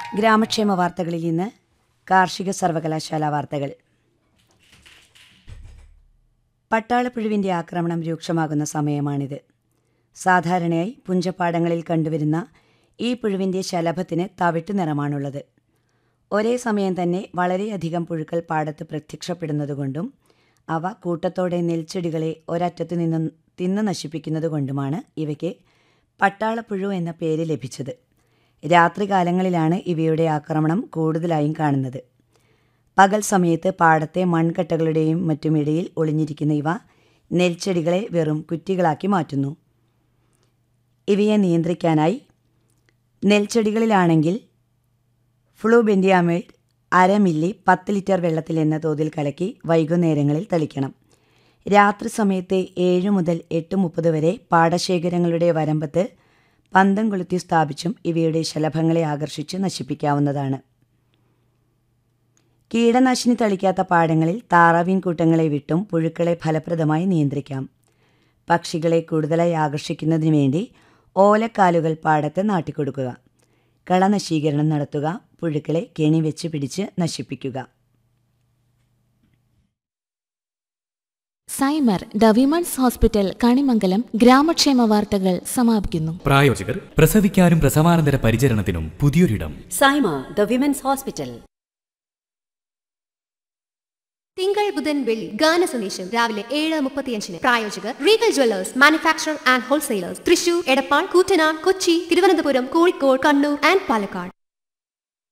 ഗ്രാമക്ഷേമ വാർത്തകളിൽ ഇന്ന് കാർഷിക സർവകലാശാല വാർത്തകൾ പട്ടാളപ്പുഴുവിൻ്റെ ആക്രമണം രൂക്ഷമാകുന്ന സമയമാണിത് സാധാരണയായി പുഞ്ചപ്പാടങ്ങളിൽ കണ്ടുവരുന്ന ഈ പുഴുവിൻ്റെ ശലഭത്തിന് തവിട്ടു നിറമാണുള്ളത് ഒരേ സമയം തന്നെ വളരെയധികം പുഴുക്കൾ പാടത്ത് പ്രത്യക്ഷപ്പെടുന്നതുകൊണ്ടും അവ കൂട്ടത്തോടെ നെൽച്ചെടികളെ ഒരറ്റത്തു നിന്നും തിന്നു നശിപ്പിക്കുന്നതുകൊണ്ടുമാണ് ഇവയ്ക്ക് പട്ടാളപ്പുഴു എന്ന പേര് ലഭിച്ചത് രാത്രികാലങ്ങളിലാണ് ഇവയുടെ ആക്രമണം കൂടുതലായും കാണുന്നത് പകൽ സമയത്ത് പാടത്തെ മൺകട്ടകളുടെയും മറ്റുമിടയിൽ ഒളിഞ്ഞിരിക്കുന്ന ഇവ നെൽച്ചെടികളെ വെറും കുറ്റികളാക്കി മാറ്റുന്നു ഇവയെ നിയന്ത്രിക്കാനായി നെൽച്ചെടികളിലാണെങ്കിൽ ഫ്ലൂബെൻഡിയാമേഡ് അര മില്ലി പത്ത് ലിറ്റർ വെള്ളത്തിൽ എന്ന തോതിൽ കലക്കി വൈകുന്നേരങ്ങളിൽ തളിക്കണം രാത്രി സമയത്ത് ഏഴ് മുതൽ എട്ട് മുപ്പത് വരെ പാടശേഖരങ്ങളുടെ വരമ്പത്ത് പന്തം കൊളുത്തി സ്ഥാപിച്ചും ഇവയുടെ ശലഭങ്ങളെ ആകർഷിച്ച് നശിപ്പിക്കാവുന്നതാണ് കീടനാശിനി തളിക്കാത്ത പാടങ്ങളിൽ താറാവീൻ കൂട്ടങ്ങളെ വിട്ടും പുഴുക്കളെ ഫലപ്രദമായി നിയന്ത്രിക്കാം പക്ഷികളെ കൂടുതലായി ആകർഷിക്കുന്നതിന് വേണ്ടി ഓലക്കാലുകൾ പാടത്ത് നാട്ടിക്കൊടുക്കുക കളനശീകരണം നടത്തുക പുഴുക്കളെ കെണി വെച്ച് പിടിച്ച് നശിപ്പിക്കുക Saima the women's hospital Kanimangalam ഗ്രാമക്ഷേമ വാർത്തകൾ സമാപിക്കുന്നു പ്രായോജകർ പ്രസവിക്കാനും പ്രസവാനന്തര പരിചരണത്തിനും പുതിയൊരിടം സൈമ ദ വിമൻസ് ഹോസ്പിറ്റൽ തിങ്കൾ ബുധൻ വെള്ളി ഗാന സന്ദേശം രാവിലെ ഏഴ് മുപ്പത്തിയഞ്ചിന് പ്രായോജകർ Regal jewellers manufacture and wholesalers Thrissur Edappal Koottanad Kochi Thiruvananthapuram Kozhikode Kannur and Palakkad